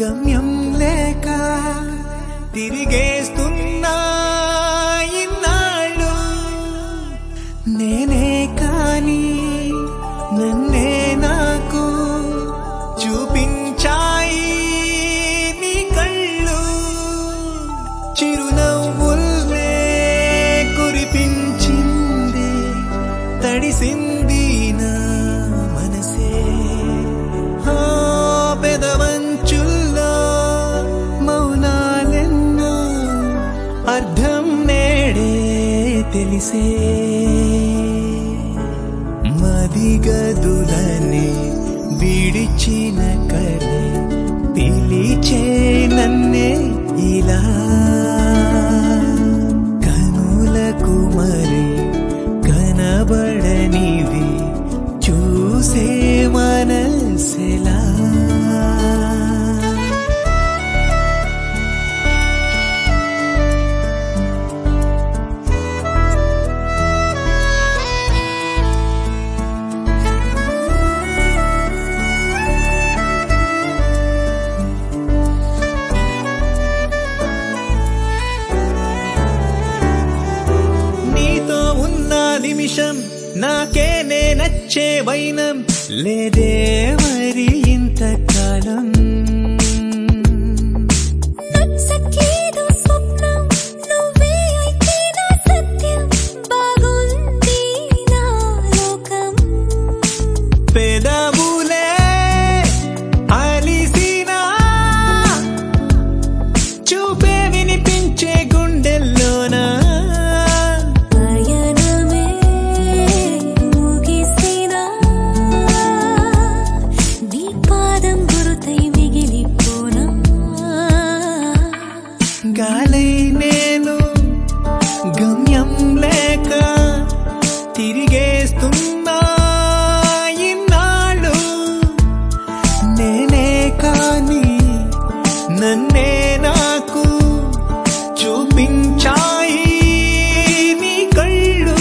గమ్యం లేక తిరిగేస్తున్నా ఇన్నాళ్ళు నేనే కాని నన్నే నాకు చూపించాయి నీ కళ్ళు చిరునవ్వుల్నే కురిపించింది తడిసింది నా మనసే ఆ పెదవంచుల్లో మౌనాలెన్నో అర్థం నేడే తెలిసే మదిగదులని విడిచిన కలే పిలిచే నన్నే ఇలా కనులకు మరి కనబడనివి చూసే మనసెలా నీతో ఉన్న నిమిషం నాకేనే నచ్చే వైనం లేదే మరి ఇంతకాలం నచ్చట్లేదు స్వప్నం నువ్వే అయితే నా సత్యం బాగుంది నా లోకం పెదవులే అలిసినా చూపే వినిపించే గుండెల్లోనా పయనమే ముగిసినా నీ పాదం గురుతై మిగిలిపోనా గాలై నేను గమ్యం లేక తిరిగేస్తున్నా ఇన్నాళ్ళు నేనే కాని నన్నే నాకు చూపించాయి నీ కళ్ళు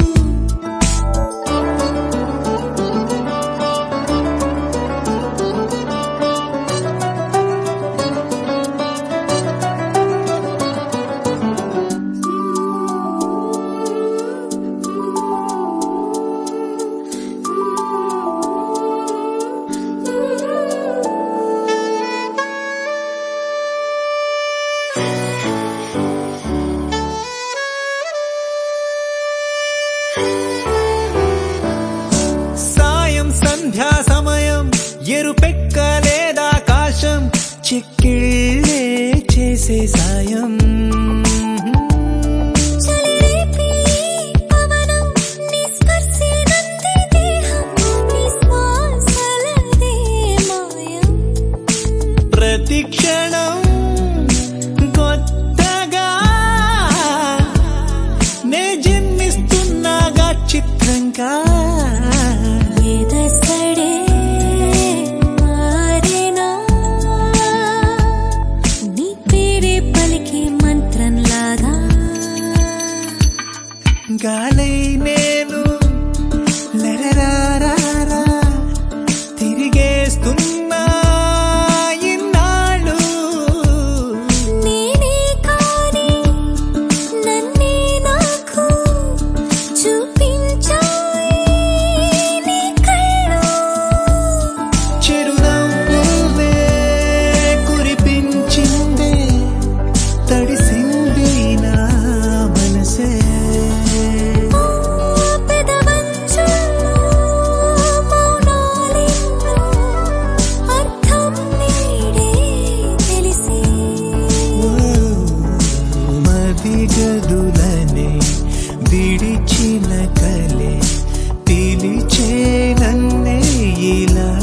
సాయం సంధ్యా సమయం ఎరుపెక్కలేదాకాశం చెక్కిళ్ళే చేసే సాయం చలిరేపి పవనం నీ స్పర్శే నంది దేహం నీ శ్వాసలదే మాయం ప్రతి క్షణం కొత్తగా నే జన్మిస్తున్నాగా చిత్రంగా ఎదసడే మారేనా నీ పేరే పలికే మంత్రంలాగా గాలై నేను లరరారారా తిరిగేస్తున్నా ఇన్నాళ్ళు నేనే కాని నన్నే నాకు చూపించాయి నీ కళ్ళు చిరునవ్వులే కురిపించిందే తడిసింది నా మనసే పెదవంచుల్లో మౌనాలెన్నో అర్థం నేడే తెలిసి మదిగదులనే విడిచిన కలే పిలిచే నన్నే ఇలా